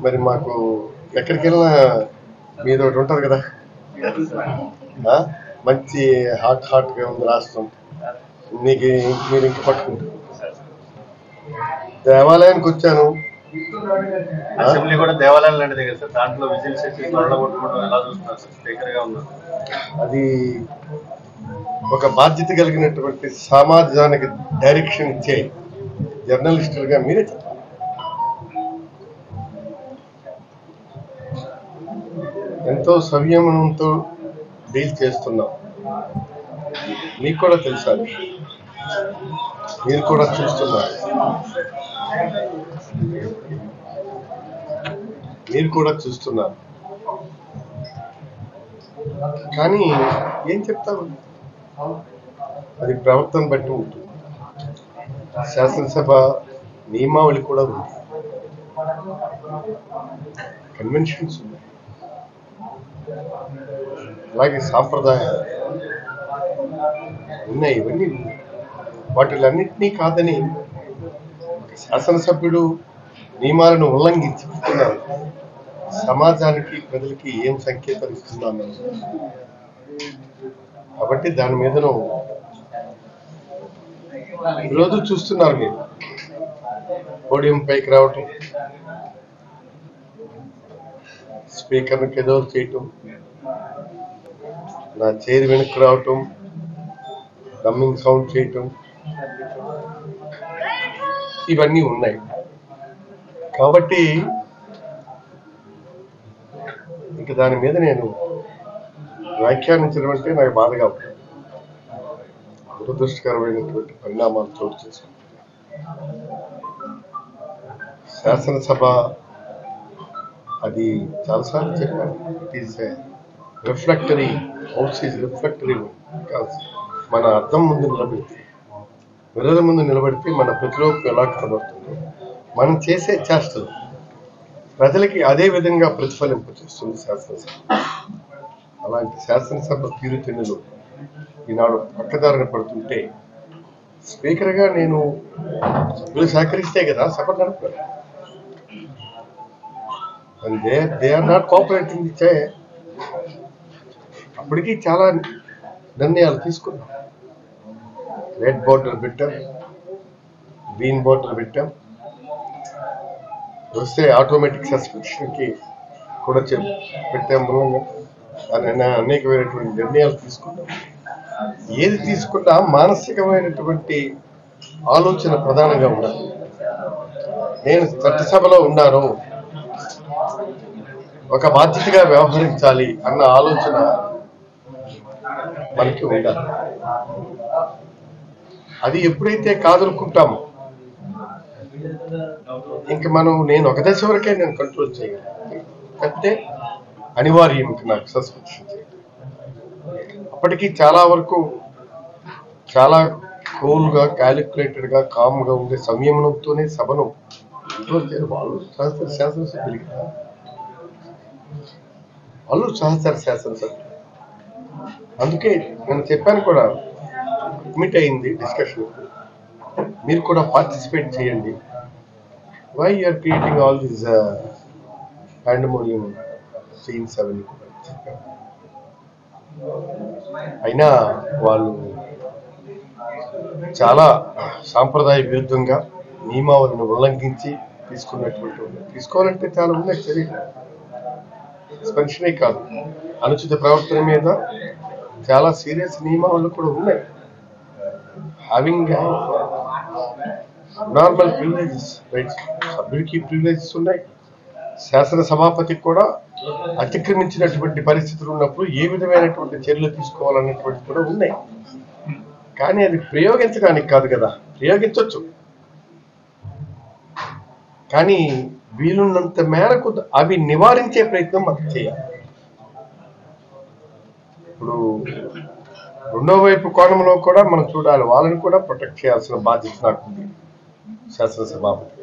మరి మాకు ఎక్కడికి వెళ్ళినా మీది ఒకటి ఉంటుంది కదా ఆ? మంచి హాట్ హాట్గా ఉంది రాష్ట్రం మీకు మీరు ఇంక పట్టుకుంటారు దేవాలయానికి వచ్చాను ఆ? అసెంబ్లీ కూడా దేవాలయం లాంటిదే కదా సార్ దాంట్లో విజిల్స్ వేసి త్వరలో కొట్టుకోవడం ఎలా చూస్తున్నారు సార్ స్పీకర్ గా ఉన్నారు అది ఒక బాధ్యత కలిగినటువంటి సమాజానికి డైరెక్షన్ ఇచ్చే జర్నలిస్టులుగా మీరే చెప్పాలి ఎంతో సంయమనంతో డీల్ చేస్తున్నాం మీకు కూడా తెలుసా అది? మీరు కూడా చూస్తున్నారు మీరు కూడా చూస్తున్నారు కానీ ఏం చెప్తారు అది ప్రవర్తన బట్టి ఉంటుంది శాసనసభ నియమావళి కూడా ఉంది కన్వెన్షన్స్ ఉన్నాయి అలాగే సాంప్రదాయాలు ఉన్నాయి ఇవన్నీ ఉన్నాయి. వాటిలన్నింటినీ కాదని ఒక శాసనసభ్యుడు నియమాలను ఉల్లంఘించుతున్నారు సమాజానికి ప్రజలకి ఏం సంకేతాలు ఇస్తున్నాను కాబట్టి దాని మీదను ఈరోజు చూస్తున్నారు మీరు పోడియం పైకి రావటం స్పీకర్ను కెదోలు చేయటం నా చైర్ వెనక్కి రావటం డమ్మింగ్ సౌండ్ చేయటం ఇవన్నీ ఉన్నాయి కాబట్టి ఇంక దాని మీద నేను వ్యాఖ్యానించడం అంటే నాకు బాధగా ఉంది దురదృష్టకరమైనటువంటి పరిణామాలు చోటు చేసుకుంటాయి శాసనసభ అది చాలాసార్లు చెప్పాను it is refractory house is refractory మన అర్థం ముందు నిలబెడితే మిర్రర్ ముందు నిలబడితే మన ప్రతిలోకం ఎలా కనబడుతుందో మనం చేసే చేష్టలు ప్రజలకి అదే విధంగా ప్రతిఫలింపు చేస్తుంది శాసనసభ అలాంటి శాసనసభ తీరుతెన్నులు ఈనాడు పక్కదారిన పడుతుంటే స్పీకర్గా నేను సభ్యులు సహకరిస్తే కదా సభ నడపాలి and they they are not cooperating ఇచ్చే అప్పటికి చాలా నిర్ణయాలు తీసుకున్నాం రెడ్ బోర్డర్ పెట్టాం గ్రీన్ బోర్డర్ పెట్టాం వస్తే ఆటోమేటిక్ సస్పెన్షన్కి కూడా చెప్ పెట్టాం మూలంగా దాని అనేకమైనటువంటి నిర్ణయాలు తీసుకున్నాం ఏది తీసుకున్నా మానసికమైనటువంటి ఆలోచన ప్రధానంగా ఉండాలి నేను చట్టసభలో ఉన్నాను ఒక బాధ్యతగా వ్యవహరించాలి అన్న ఆలోచన మనకి ఉండాలి అది ఎప్పుడైతే కాదనుకుంటామో ఇంక మనం నేను ఒక దశ వరకే నేను కంట్రోల్ చేయగలను తప్పితే అనివార్యం ఇంక నాకు సస్పెన్షన్ చేయడం అప్పటికి చాలా వరకు చాలా కూల్గా క్యాలిక్యులేటెడ్గా కామ్గా ఉండే సంయమనంతోనే సభను కంట్రోల్ చేయాలి వాళ్ళు సహచర శాసనసభ్యులు కదా వాళ్ళు సహచర శాసనసభ్యులు అందుకే నేను చెప్పాను కూడా అడ్మిట్ అయింది డిస్కషన్ మీరు కూడా పార్టిసిపేట్ చేయండి why are creating all these pandemonium scenes అవన్నీ కూడా చెప్పాను అయినా వాళ్ళు చాలా సాంప్రదాయ విరుద్ధంగా నియమావళిని ఉల్లంఘించి తీసుకున్నటువంటి వాళ్ళు. తీసుకోవాలంటే చాలా ఉన్నాయి చర్యలు సస్పెన్షనే కాదు అనుచిత ప్రవర్తన మీద చాలా సీరియస్ నియమావళి కూడా ఉన్నాయి హ్యావింగ్ నార్మల్ ప్రివిలేజెస్ రైట్ సభ్యుడికి ప్రివిలేజెస్ ఉన్నాయి శాసన సభాపతికి కూడా అతిక్రమించినటువంటి పరిస్థితులు ఉన్నప్పుడు ఏ విధమైనటువంటి చర్యలు తీసుకోవాలన్నటువంటి కూడా ఉన్నాయి కానీ అది ప్రయోగించడానికి కాదు కదా ప్రయోగించవచ్చు కానీ వీలున్నంత మేరకు అవి నివారించే ప్రయత్నం మనం చేయాలి ఇప్పుడు రెండో వైపు కోణంలో కూడా మనం చూడాలి వాళ్ళని కూడా ప్రొటెక్ట్ చేయాల్సిన బాధ్యత నాకు ఉంది శాసనసభాపతి